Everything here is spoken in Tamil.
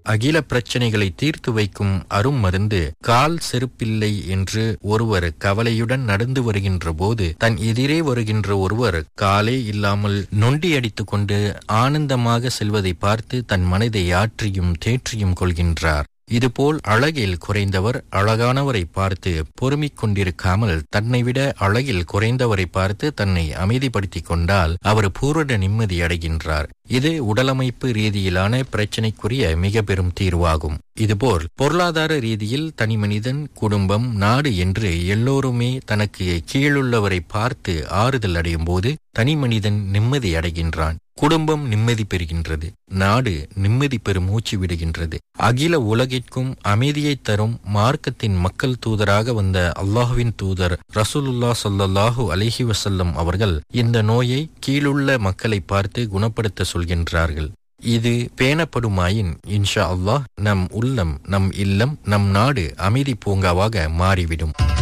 அகில பிரச்சனைகளை தீர்த்து வைக்கும் அரும் மருந்து கால் செருப்பில்லை என்று ஒருவர் கவலையுடன் நடந்து வருகின்ற போது தன் எதிரே வருகின்ற ஒருவர் காலே இல்லாமல் நொண்டி அடித்துக் கொண்டு ஆனந்தமாக செல்வதை பார்த்து தன் மனதை ஆற்றியும் தேற்றியும் கொள்கின்றார் இதுபோல் அழகில் குறைந்தவர் அழகானவரை பார்த்து பொறுமிக் கொண்டிருக்காமல் தன்னை விட அழகில் குறைந்தவரை பார்த்து தன்னை அமைதிப்படுத்திக் கொண்டால் அவர் பூரண நிம்மதி அடைகின்றார் இது உடலமைப்பு ரீதியிலான பிரச்சினைக்குரிய மிக பெரும் தீர்வாகும் இதுபோல் பொருளாதார ரீதியில் தனிமனிதன் குடும்பம் நாடு என்று எல்லோருமே தனக்கு கீழுள்ளவரை பார்த்து ஆறுதல் அடையும் போது தனிமனிதன் நிம்மதி அடைகின்றான் குடும்பம் நிம்மதி பெறுகின்றது நாடு நிம்மதி பெறும் மூச்சு விடுகின்றது அகில உலகிற்கும் அமைதியை தரும் மார்க்கத்தின் மக்கள் தூதராக வந்த அல்லாஹுவின் தூதர் ரசூலுல்லா சொல்லல்லாஹு அலிஹி வசல்லம் அவர்கள் இந்த நோயை கீழுள்ள மக்களை பார்த்து குணப்படுத்த சொல்கின்றார்கள் இது பேணப்படுமாயின் இன்ஷா அல்லாஹ் நம் உள்ளம் நம் இல்லம் நம் நாடு அமைதி பூங்காவாக மாறிவிடும்